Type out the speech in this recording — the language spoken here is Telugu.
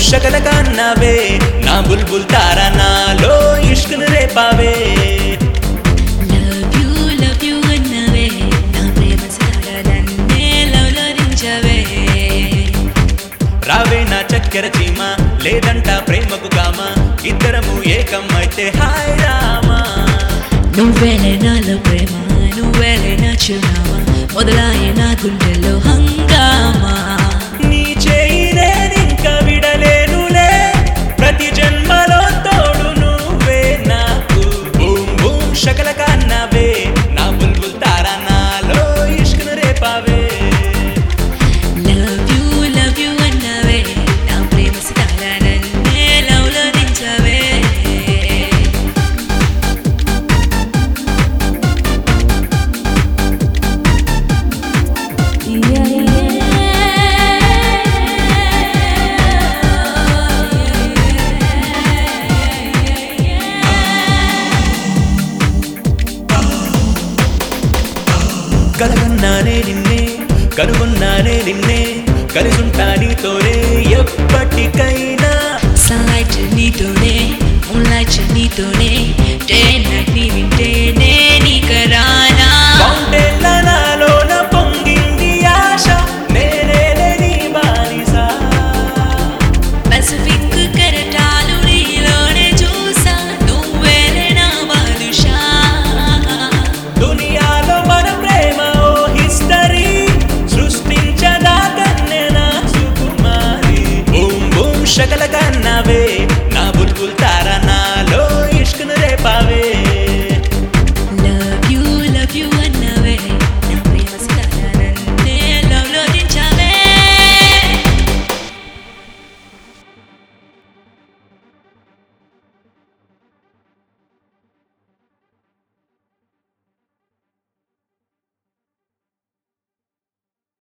షకల కన్నావే నా బుల్బుల్ తారా నాలో ఇష్కును రేపావే లవ్ యూ లవ్ యూ అన్నవే నా ప్రేమ సారా నన్నే లవ్లో దించవే రావే నా చక్కెర చీమ లేదంట ప్రేమకు కామ ఇద్దరము ఏకం అయితే హాయ్ రామా నువ్వేలే నాలో ప్రేమ నువ్వేలే నా చిరునామా మొదలాయే నా గుండెల్లో హంగామా నీ చేయి నేనింక విడలేనులే ప్రతి జన్మలో తోడు నువ్వే నాకు బూమ్ బూమ్ షకల కన్నావే నా బుల్బుల్ తారా నాలో ఇష్కును రేపావే లవ్ యూ లవ్ యూ అన్నవే నా ప్రేమ సితారా నన్నే లవ్లో దించవే కలగన్నానే నిన్నే కనుగొన్నానే నిన్నే కలిసుంటా నీతోనే ఎప్పటికైనా సన్లైట్ నీతోనే మూన్లైట్ నీతోనే డే నైట్ నీ వింటేనే నీకరానా ఫౌంటైన్ల నాలోన పొంగింది ఆశ నేనేలే నీ బానిస పసిఫిక్ కెరటాలు నీలోనే చూసా నువ్వేలే నా బాదుషా దునియాలో మన ప్రేమ ఓ హిస్టరీ సృష్టించదా కన్నె నా సుకుమారి బూమ్ బూమ్ షకల కన్నవే